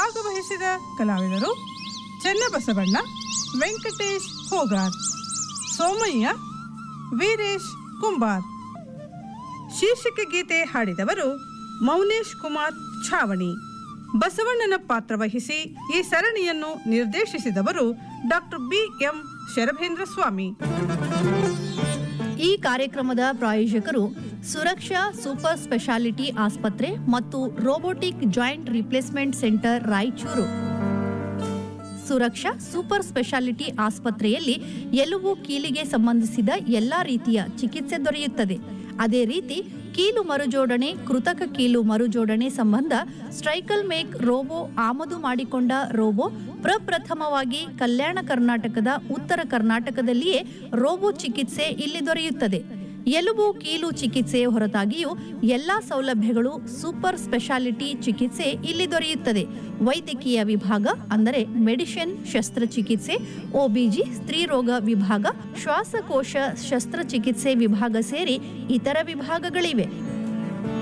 ಭಾಗವಹಿಸಿದ ಕಲಾವಿದರು ಚೆನ್ನಬಸವಣ್ಣ ವೆಂಕಟೇಶ್ ಹೋಗಾರ್ ಸೋಮಯ್ಯ ವೀರೇಶ್ ಕುಂಬಾರ್ ಶೀರ್ಷಿಕೆ ಗೀತೆ ಹಾಡಿದವರು ಮೌನೇಶ್ ಕುಮಾರ್ ಛಾವಣಿ ಬಸವಣ್ಣನ ಪಾತ್ರ ವಹಿಸಿ ಈ ಸರಣಿಯನ್ನು ನಿರ್ದೇಶಿಸಿದವರು doctor B M Sharabhendra Swamy ಈ ಕಾರ್ಯಕ್ರಮದ ಪ್ರಾಯೋಜಕರು ಸುರಕ್ಷಾ ಸೂಪರ್ ಸ್ಪೆಷಾಲಿಟಿ ಆಸ್ಪತ್ರೆ ಮತ್ತು robotic joint replacement centre Raichur Suraksha super speciality ಆಸ್ಪತ್ರೆಯಲ್ಲಿ ಎಲುಬು ಕೀಲಿಗೆ ಸಂಬಂಧಿಸಿದ ಎಲ್ಲಾ ರೀತಿಯ ಚಿಕಿತ್ಸೆ ದೊರೆಯುತ್ತದೆ ಅದೇ ರೀತಿ ಕೀಲು ಮರುಜೋಡಣೆ ಕೃತಕ ಕೀಲು ಮರುಜೋಡಣೆ ಸಂಬಂಧ ಸ್ಟ್ರೈಕಲ್ ಮೇಕ್ ರೋಬೋ ಆಮದು ಮಾಡಿಕೊಂಡ ರೋಬೋ ಪ್ರಪ್ರಥಮವಾಗಿ ಕಲ್ಯಾಣ ಕರ್ನಾಟಕದ ಉತ್ತರ ಕರ್ನಾಟಕದಲ್ಲಿಯೇ ರೋಬೋ ಚಿಕಿತ್ಸೆ ಇಲ್ಲಿ ದೊರೆಯುತ್ತದೆ ಎಲುಬು ಕೀಲು ಚಿಕಿತ್ಸೆ ಹೊರತಾಗಿಯೂ ಎಲ್ಲಾ ಸೌಲಭ್ಯಗಳು ಸೂಪರ್ ಸ್ಪೆಷಾಲಿಟಿ ಚಿಕಿತ್ಸೆ ಇಲ್ಲಿ ದೊರೆಯುತ್ತದೆ ವೈದ್ಯಕೀಯ ವಿಭಾಗ ಅಂದರೆ ಮೆಡಿಸಿನ್ ಶಸ್ತ್ರಚಿಕಿತ್ಸೆ ಒಬಿಜಿ ಸ್ತ್ರೀರೋಗ ವಿಭಾಗ ಶ್ವಾಸಕೋಶ ಶಸ್ತ್ರಚಿಕಿತ್ಸೆ ವಿಭಾಗ ಸೇರಿ ಇತರ ವಿಭಾಗಗಳಿವೆ